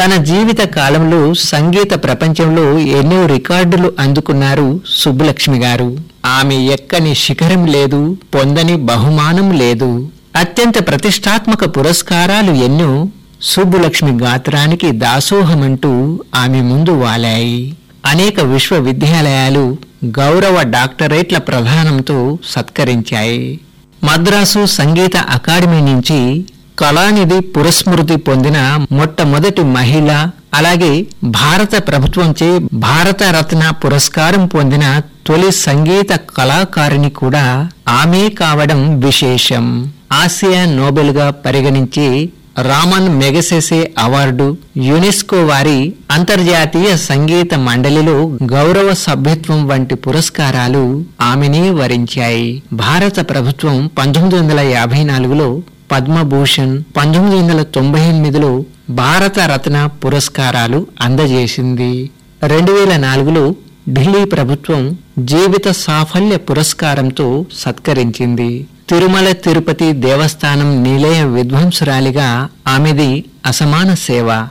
తన జీవిత కాలంలో సంగీత ప్రపంచంలో ఎన్నో రికార్డులు అందుకున్నారు సుబ్బులక్ష్మి గారు ఆమె ఎక్కని శిఖరం లేదు పొందని బహుమానం లేదు అత్యంత ప్రతిష్టాత్మక పురస్కారాలు ఎన్నో సుబ్బులక్ష్మి గాత్రానికి దాసోహమంటూ ఆమె ముందు వాలాయి అనేక విశ్వవిద్యాలయాలు గౌరవ డాక్టరేట్ల ప్రధానంతో సత్కరించాయి మద్రాసు సంగీత అకాడమీ నుంచి కళానిధి పురస్మృతి పొందిన మొట్టమొదటి మహిళ అలాగే భారత ప్రభుత్వంచే భారత రత్న పురస్కారం పొందిన తొలి సంగీత కళాకారిణి కూడా ఆమె కావడం విశేషం ఆసియా నోబెల్ గా పరిగణించి రామన్ మెగసెసే అవార్డు యునెస్కో వారి అంతర్జాతీయ సంగీత మండలిలో గౌరవ సభ్యత్వం వంటి పురస్కారాలు ఆమెనే వరించాయి భారత ప్రభుత్వం పంతొమ్మిది వందల యాభై నాలుగులో పద్మభూషణ్ పంతొమ్మిది వందల తొంభై ఎనిమిదిలో భారత రత్న పురస్కారాలు అందజేసింది రెండు వేల నాలుగులో ఢిల్లీ ప్రభుత్వం జీవిత సాఫల్య పురస్కారంతో సత్కరించింది తిరుమల తిరుపతి దేవస్థానం నిలయ విధ్వంసురాలిగా ఆమెది అసమాన సేవ